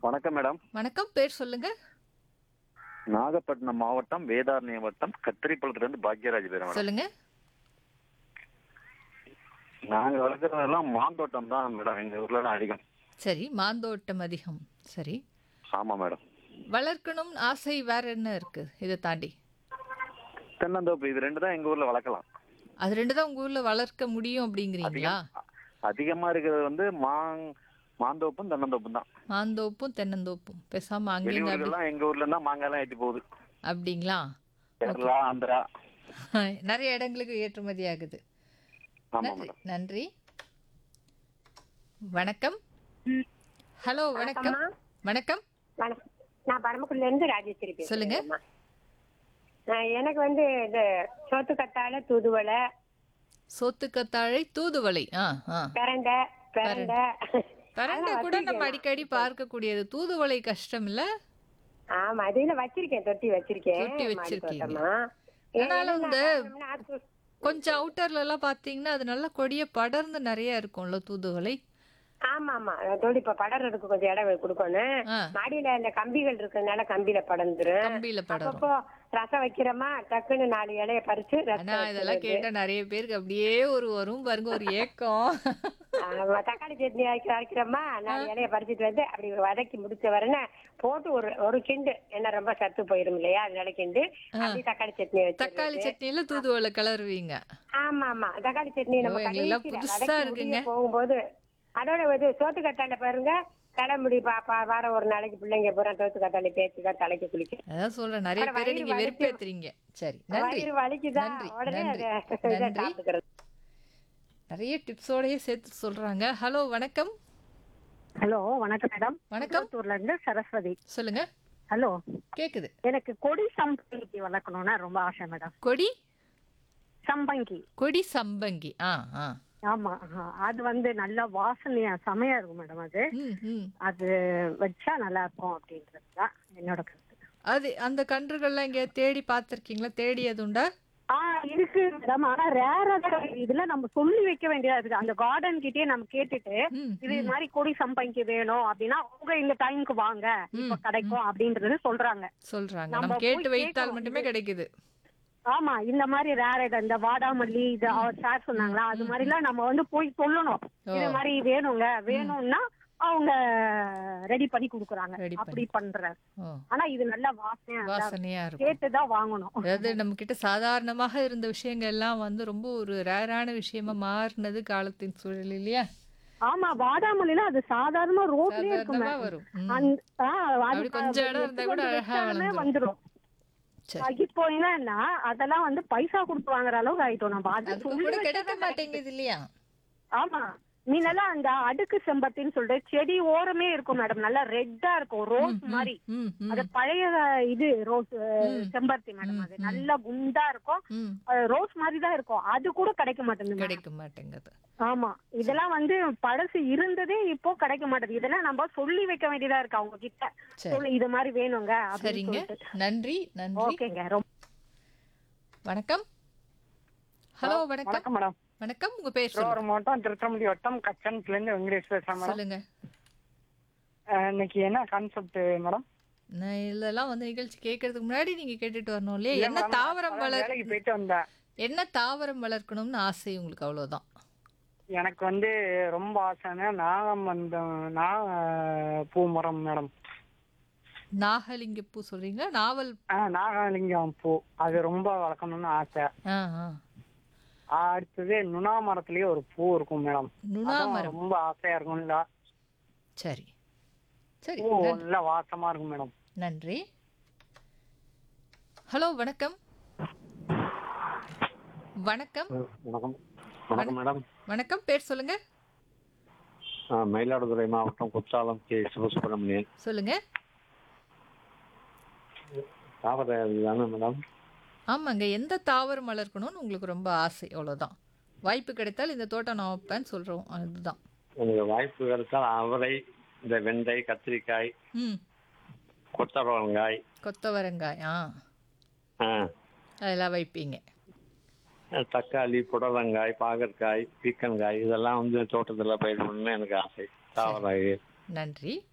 வணக்கம் மேடம் வணக்கம் பேர் சொல்லுங்க நாகப்பட்டினம் மாவட்டம் வேதாரண்ய வட்டம் கத்திரிப்பழத்துல இருந்து பாக்யராஜ் பேர் மேடம் சொல்லுங்க நாங்க வளர்க்கறதெல்லாம் மாந்தோட்டம் தான் மேடம் எங்க ஊர்ல தான் அதிகம் சரி மாந்தோட்டம் அதிகம் சரி ஆமா மேடம் வளர்க்கணும் ஆசை வேற என்ன இருக்கு இதை தாண்டி தென்னந்தோப்பு இது ரெண்டு தான் எங்க ஊர்ல வளர்க்கலாம் அது ரெண்டு தான் உங்க ஊர்ல வளர்க்க முடியும் அப்படிங்கிறீங்களா அதிகம் அதிகமா இருக்கிறது வந்து மாங் மாந்தோப்பும் தென்னந்தோப்பும் தான் மாந்தோப்பும் தென்னந்தோப்பும் பேசாம அங்கேயும் அப்படி வெளியூர்கள்லாம் எங்க ஊர்ல இருந்தா மாங்காய் எல்லாம் ஏத்தி போகுது அப்படிங்களா கேரளா ஆந்திரா நிறைய இடங்களுக்கு ஏற்றுமதி ஆகுது ஆமா நன்றி மேடம் நன்றி வணக்கம் ஹலோ வணக்கம் வணக்கம் வணக்கம் நான் பரமக்குடில இருந்து ராஜேஸ்வரி பேசுறேன் சொல்லுங்க. அம்மா. நான் எனக்கு வந்து இந்த சோத்து கத்தாழை தூதுவளை சொத்துக்கத்தாழை தூதுவளை ஆ ஆ பிரண்டை பிரண்டை பரண்டை கூட நம்ம அடிக்கடி பார்க்கக்கூடியது தூதுவளை கஷ்டம் இல்ல ஆமா அதுல வச்சிருக்கேன் தொட்டி வச்சிருக்கேன் தொட்டி மாடி வச்சிருக்கீங்க. தோட்டமா. ஆனாலும் ஏன்னா, இந்த நாத்து- கொஞ்சம் அவுட்டர்ல எல்லாம் பாத்தீங்கன்னா அது நல்ல கொடிய படர்ந்து நிறைய இருக்கும்ல தூதுவளை ஆமா ஆமா தொடி இப்ப படறதுக்கு கொஞ்சம் இடம் கொடுக்கணும் ஆ. மாடியில இந்த கம்பிகள் இருக்கிறதுனால கம்பியில படர்ந்துரும் கம்பியில படரும் அப்பப்போ ரசம் வைக்கிறோமா டக்குன்னு நாலு இலைய பறிச்சு ஆனா ரசம் இதெல்லாம் கேட்டா நிறைய பேருக்கு அப்படியே ஒரு வரும் பாருங்க ஒரு ஏக்கம் ஆமா, தக்காளி சட்னி அரைக்கிற அரைக்கிறோமா நாலு இலைய பறிச்சிட்டு வந்து அப்படி வதக்கி முடிச்ச வரன போட்டு ஒரு ஒரு கிண்டு என்ன ரொம்ப சத்து போயிரும் இல்லையா அதனால கிண்டு அப்படி தக்காளி சட்னி வச்சு தக்காளி சட்னியில தூதுவளை கிளறுவீங்க ஆமா ஆமா தக்காளி சட்னி நம்ம ஐயோ, எங்களுக்கெல்லாம் கடைசியில புதுசா வதக்கி இருக்குங்க. முடிய போகும்போது அதோட இது சோத்து கத்தாழை பாருங்க தலைமுடி பாப்பா வாரம் ஒரு நாளைக்கு பிள்ளைங்க பூரா சோத்து கத்தாழை தேய்ச்சி தான் தலைக்கு குளிக்க அதான் சொல்றேன் நிறைய அப்புறம் பேரை வயிறு நீங்க வலிக்கும். வெறுப்பேத்துறீங்க சரி நன்றி வயிறு வலிக்குதா நன்றி உடனே நன்றி அதை இதை நன்றி சாப்பிட்டுக்கிறது நிறைய டிப்ஸோடயே சேர்த்து சொல்றாங்க ஹலோ வணக்கம் ஹலோ வணக்கம் மேடம் வணக்கம் புத்தூர்ல இருந்து சரஸ்வதி சொல்லுங்க ஹலோ கேக்குது எனக்கு கொடி சம்பங்கி வளர்க்கணும்னா ரொம்ப ஆசை மேடம் கொடி சம்பங்கி கொடி சம்பங்கி ஆ ஆ ஆமா ஆ, அது வந்து நல்ல வாசனையா செமையா இருக்கும் மேடம் அது ம் ம் அது வச்சா நல்லா இருக்கும் அப்படின்றது தான் என்னோட கருத்து அது அந்த கன்றுகள்லாம் இங்க தேடி பார்த்திருக்கீங்களா தேடியது உண்டா ஆ இருக்கு மேடம் ஆனா ரேரா தான் இதுல நம்ம சொல்லி வைக்க வேண்டியதா இருக்கு அந்த கார்டன் கிட்டயே நம்ம கேட்டுட்டு ம் இது மாதிரி கொடி சம்பங்கி வேணும் அப்படின்னா உங்க இந்த டைம்க்கு வாங்க இப்ப கிடைக்கும் அப்படின்றது சொல்றாங்க சொல்றாங்க நம்ம நம்ம கேட்டு போய் வைத்தால் கேட்கணும். மட்டுமே கிடைக்குது ஆமா இந்த மாதிரி ரேர் ஐட்டம் இந்த வாடாமல்லி இது அவர் சார் சொன்னாங்களா அது மாதிரி எல்லாம் நம்ம வந்து போய் சொல்லணும் இது மாதிரி வேணுங்க வேணும்னா அவங்க ரெடி பண்ணி குடுக்குறாங்க Ready அப்படி பண்ற ஓ ஆனா இது நல்ல வாசனையா நல்லா இருக்கும். வாசனையா இருக்கும் கேட்டுதான் வாங்கணும் அதாவது நம்ம கிட்ட சாதாரணமாக இருந்த விஷயங்கள் எல்லாம் வந்து ரொம்ப ஒரு ரேரான விஷயமா மாறினது காலத்தின் சூழல் இல்லையா ஆமா வாடாமல்லிலாம் அது சாதாரண ரோட்லயே இருக்கும் சாதாரணமா madam. வரும் ம். அந்த- ஆ, அது அப்படி கொஞ்சம் இடம் இருந்தா கூட எடுத்து அழகா வச்சாலுமே வளர்ந்துரும். வந்துரும் சரி இப்போ என்னன்னா அதெல்லாம் வந்து பைசா கொடுத்து வாங்குற அளவுக்கு ஆயிட்டோம் நம்ம அது அதுக்கு சொல்லி கூட வச்சா கிடைக்க மாட்டேங்குது இல்லையா ஆமா முன்னெல்லாம் அந்த அடுக்கு செம்பத்தின்னு சொல்லிட்டு செடி ஓரமே இருக்கும் மேடம் நல்லா ரெட்டா இருக்கும் ரோஸ் மாதிரி ம் ம் அது பழைய இது ரோஸ் செம்பருத்தி மேடம் அது நல்லா குண்டா இருக்கும் ம் அது ரோஸ் மாதிரி தான் இருக்கும் அது கூட கிடைக்க மாட்டேங்குது madam. கிடைக்க மாட்டேங்குது ஆமா இதெல்லாம் வந்து பழசு இருந்ததே இப்போ கிடைக்க மாட்டேங்குது இதெல்லாம் நம்ம சொல்லி வைக்க வேண்டியதா இருக்கு அவங்க கிட்ட சரி சொல்லி இது மாதிரி வேணுங்க அப்படின்னு சரிங்க சொல்லிட்டு நன்றி நன்றி ஓகேங்க ரொம்ப வணக்கம் ஹலோ வணக்கம் வணக்கம் மேடம் வணக்கம் உங்க பேர் சொல்லுங்க திருவாரூர் மாவட்டம் திருத்தம்பள்ளி வட்டம் கச்சன்ஸ்ல இருந்து வெங்கடேஷ் பேசுறேன் மேடம் சொல்லுங்க அஹ், இன்னைக்கு என்ன கான்செப்ட் மேடம் நான் இதெல்லாம் வந்து நிகழ்ச்சி கேட்கறதுக்கு முன்னாடி நீங்க கேட்டுட்டு வரணும் இல்லையா இல்ல என்ன madam, தாவரம் அதான் வளர் வேலைக்கு போயிட்டு வந்தேன் என்ன தாவரம் வளர்க்கணும்னு ஆசை உங்களுக்கு அவ்வளவுதான் எனக்கு வந்து ரொம்ப ஆசைன்னா நாகம் வந்த நாக பூ மரம் மேடம் நாகலிங்க பூ சொல்றீங்களா நாவல் ஆஹ் நாகலிங்கம் பூ அது ரொம்ப வளர்க்கணும்னு ஆசை ஆ ஆ அடுத்தது நுணா மரத்துலயே ஒரு பூ இருக்கும் மேடம் நுணா அதுவும் மரம் ரொம்ப ஆசையா இருக்கும்ல சரி சரி பூ நன்றி. நல்ல வாசமா இருக்கும் மேடம் நன்றி ஹலோ வணக்கம் வணக்கம் வணக்கம் வணக்கம் மேடம் வணக்கம் பேர் சொல்லுங்க ஆ, மயிலாடுதுறை மாவட்டம் குற்றாலம் கே சிவசுப்பிரமணியன் சொல்லுங்க தாவர தானே மேடம் ஆமாங்க எந்த தாவரம் வளர்க்கணும்னு உங்களுக்கு ரொம்ப ஆசை அவ்வளவுதான் வாய்ப்பு கிடைத்தால் இந்த தோட்டம் நான் வைப்பேன்னு சொல்றோம் அதுதான் எனக்கு வாய்ப்பு கிடைத்தால் அவரை இந்த வெண்டை கத்திரிக்காய் ம் கொத்தவரங்காய் கொத்தவரங்காய் ஆ ஆ, அதெல்லாம் வைப்பீங்க தக்காளி புடலங்காய் பாகற்காய் பீக்கங்காய் இதெல்லாம் வந்து தோட்டத்தில் பயிர் பண்ணணும்னு எனக்கு ஆசை தாவர நன்றி